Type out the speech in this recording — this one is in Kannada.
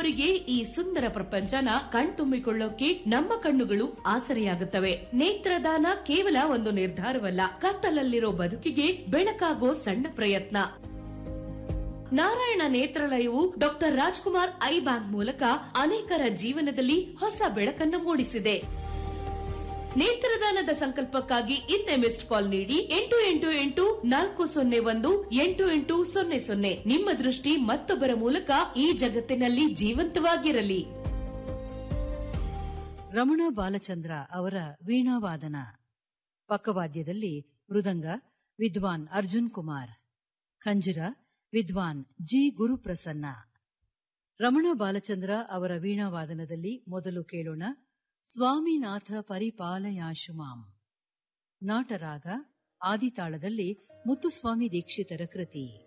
ಕೆಲವರಿಗೆ ಈ ಸುಂದರ ಪ್ರಪಂಚನ ಕಣ್ತುಂಬಿಕೊಳ್ಳೋಕೆ ನಮ್ಮ ಕಣ್ಣುಗಳು ಆಸರೆಯಾಗುತ್ತವೆ ನೇತ್ರದಾನ ಕೇವಲ ಒಂದು ನಿರ್ಧಾರವಲ್ಲ ಕತ್ತಲಲ್ಲಿರೋ ಬದುಕಿಗೆ ಬೆಳಕಾಗೋ ಸಣ್ಣ ಪ್ರಯತ್ನ ನಾರಾಯಣ ನೇತ್ರಾಲಯವು ಡಾಕ್ಟರ್ ರಾಜ್ಕುಮಾರ್ ಐ ಬ್ಯಾಂಕ್ ಮೂಲಕ ಅನೇಕರ ಜೀವನದಲ್ಲಿ ಹೊಸ ಬೆಳಕನ್ನು ಮೂಡಿಸಿದೆ ನೇತ್ರದಾನದ ಸಂಕಲ್ಪಕ್ಕಾಗಿ ಇಂದೇ ಮಿಸ್ಡ್ ಕಾಲ್ ನೀಡಿ ಎಂಟು ಎಂಟು ಎಂಟು ನಾಲ್ಕು ಸೊನ್ನೆ ಒಂದು ಎಂಟು ಎಂಟು ಸೊನ್ನೆ ಸೊನ್ನೆ ನಿಮ್ಮ ದೃಷ್ಟಿ ಮತ್ತೊಬ್ಬರ ಮೂಲಕ ಈ ಜಗತ್ತಿನಲ್ಲಿ ಜೀವಂತವಾಗಿರಲಿ ರಮಣ ಬಾಲಚಂದ್ರ ಅವರ ವೀಣಾವಾದನ ಪಕ್ಕವಾದ್ಯದಲ್ಲಿ ಮೃದಂಗ ವಿದ್ವಾನ್ ಅರ್ಜುನ್ ಕುಮಾರ್ ಖಂಜಿರ ವಿದ್ವಾನ್ ಜಿ ಗುರುಪ್ರಸನ್ನ ರಮಣ ಬಾಲಚಂದ್ರ ಅವರ ವೀಣಾವಾದನದಲ್ಲಿ ಮೊದಲು ಕೇಳೋಣ ಸ್ವಾಮಿನಾಥ ಪರಿಪಾಲಯಾಶು ಮಾಂ ನಾಟರಾಗ ಆದಿತಾಳದಲ್ಲಿ ಮುತ್ತುಸ್ವಾಮಿ ದೀಕ್ಷಿತರ ಕೃತಿ